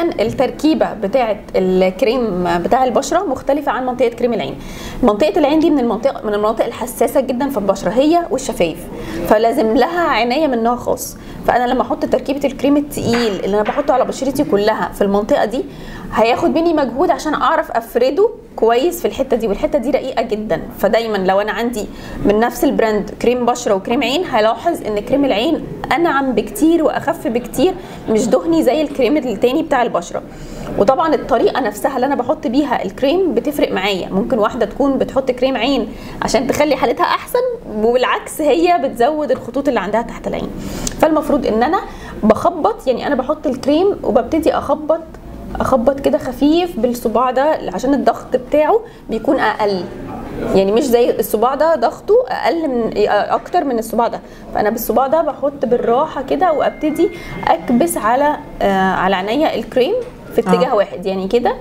مبدئيا التركيبه بتاعه الكريم بتاع البشره مختلفه عن منطقه كريم العين منطقه العين دي من المنطقه من المناطق الحساسه جدا في البشره هي والشفايف فلازم لها عنايه من نوع خاص فانا لما احط تركيبه الكريم التقيل اللي انا بحطه على بشرتي كلها في المنطقه دي هياخد مني مجهود عشان اعرف افرده كويس في الحته دي والحته دي رقيقه جدا فدايما لو انا عندي من نفس البراند كريم بشره وكريم عين هلاحظ ان كريم العين انعم بكتير واخف بكتير مش دهني زي الكريم التاني بتاع البشره وطبعا الطريقه نفسها اللي انا بحط بيها الكريم بتفرق معايا ممكن واحده تكون بتحط كريم عين عشان تخلي حالتها احسن وبالعكس هي بتزود الخطوط اللي عندها تحت العين فالمفروض ان انا بخبط يعني انا بحط الكريم وببتدي اخبط اخبط كده خفيف بالصباع ده عشان الضغط بتاعه بيكون اقل يعني مش زي الصباع ده ضغطه اقل من اكتر من الصباع ده فانا بالصباع ده بحط بالراحه كده وابتدي اكبس على آه على عينيا الكريم في اتجاه آه. واحد يعني كده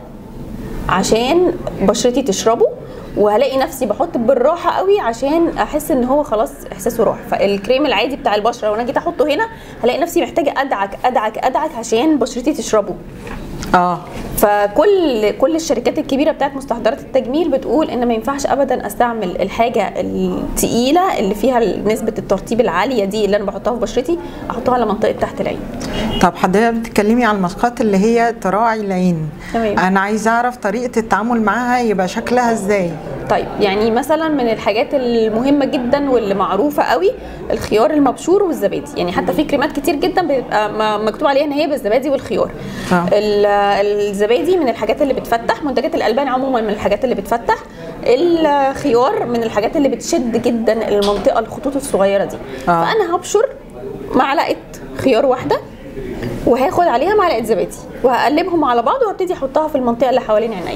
عشان بشرتي تشربه وهلاقي نفسي بحط بالراحه قوي عشان احس ان هو خلاص احساسه راح فالكريم العادي بتاع البشره لو انا جيت احطه هنا هلاقي نفسي محتاجه ادعك ادعك ادعك عشان بشرتي تشربه اه فكل كل الشركات الكبيره بتاعت مستحضرات التجميل بتقول ان ما ينفعش ابدا استعمل الحاجه التقيله اللي فيها نسبه الترطيب العاليه دي اللي انا بحطها في بشرتي احطها على منطقه تحت العين طب حضرتك بتتكلمي على الماسكات اللي هي تراعي العين تمام. انا عايزه اعرف طريقه التعامل معاها يبقى شكلها ازاي طيب يعني مثلا من الحاجات المهمه جدا واللي معروفه قوي الخيار المبشور والزبادي يعني حتى في كريمات كتير جدا بيبقى م- مكتوب عليها ان هي بالزبادي والخيار آه. ال- الزبادي من الحاجات اللي بتفتح منتجات الالبان عموما من الحاجات اللي بتفتح الخيار من الحاجات اللي بتشد جدا المنطقه الخطوط الصغيره دي آه. فانا هبشر معلقه خيار واحده وهاخد عليها معلقه زبادي وهقلبهم على بعض وابتدي احطها في المنطقه اللي حوالين عينيا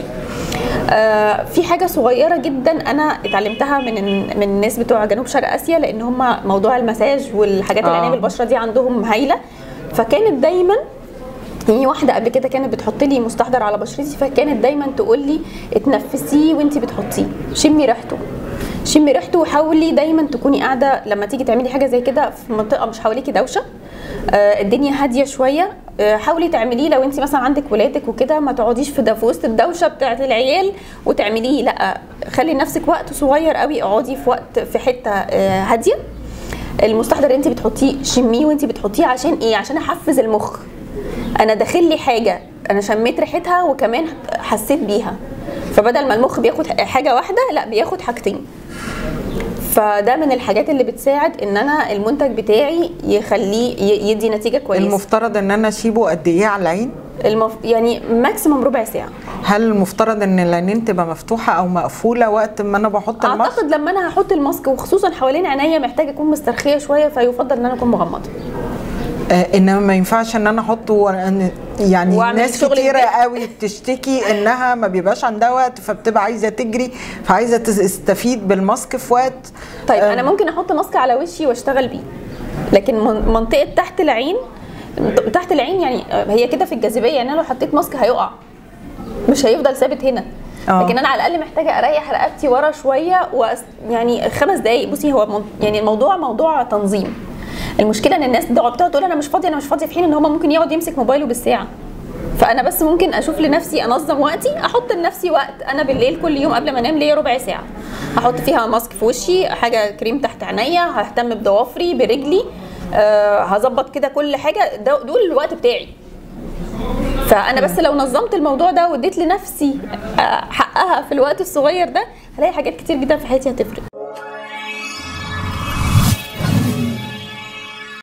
آه في حاجه صغيره جدا انا اتعلمتها من من الناس بتوع جنوب شرق اسيا لان هم موضوع المساج والحاجات آه. العنايه بالبشره دي عندهم هايله فكانت دايما يعني واحده قبل كده كانت بتحط لي مستحضر على بشرتي فكانت دايما تقول لي اتنفسيه وانت بتحطيه شمي ريحته شمي ريحته وحاولي دايما تكوني قاعده لما تيجي تعملي حاجه زي كده في منطقه مش حواليكي دوشه آه الدنيا هاديه شويه آه حاولي تعمليه لو انت مثلا عندك ولادك وكده ما تقعديش في ده في وسط الدوشه بتاعه العيال وتعمليه لا خلي لنفسك وقت صغير قوي اقعدي في وقت في حته آه هاديه المستحضر اللي انت بتحطيه شميه وانت بتحطيه عشان ايه عشان احفز المخ انا داخل لي حاجه انا شميت ريحتها وكمان حسيت بيها فبدل ما المخ بياخد حاجه واحده لا بياخد حاجتين فده من الحاجات اللي بتساعد ان انا المنتج بتاعي يخليه ي- يدي نتيجه كويسه المفترض ان انا اسيبه قد ايه على العين المف... يعني ماكسيموم ربع ساعه هل المفترض ان العينين تبقى مفتوحه او مقفوله وقت ما انا بحط الماسك اعتقد لما انا هحط الماسك وخصوصا حوالين عينيا محتاجه اكون مسترخيه شويه فيفضل ان انا اكون مغمضه آه انما ما ينفعش ان انا احطه وأنا- يعني وأعمل ناس شغل كتيره البيت. قوي بتشتكي انها ما بيبقاش عندها وقت فبتبقى عايزه تجري فعايزه تستفيد بالماسك في وقت طيب آه، انا ممكن احط ماسك على وشي واشتغل بيه لكن من- منطقه تحت العين تحت العين يعني هي كده في الجاذبيه يعني انا لو حطيت ماسك هيقع مش هيفضل ثابت هنا آه. لكن انا على الاقل محتاجه اريح رقبتي ورا شويه وأس... يعني خمس دقائق بصي هو من... يعني الموضوع موضوع تنظيم المشكله ان الناس بتقعد بتقعد تقول انا مش فاضيه انا مش فاضيه في حين ان هم ممكن يقعد يمسك موبايله بالساعه فانا بس ممكن اشوف لنفسي انظم وقتي احط لنفسي وقت انا بالليل كل يوم قبل ما انام ليا ربع ساعه احط فيها ماسك في وشي حاجه كريم تحت عينيا ههتم بضوافري برجلي أه هظبط كده كل حاجه ده دول الوقت بتاعي فانا بس لو نظمت الموضوع ده واديت لنفسي آه، حقها في الوقت الصغير ده هلاقي حاجات كتير جدا في حياتي هتفرق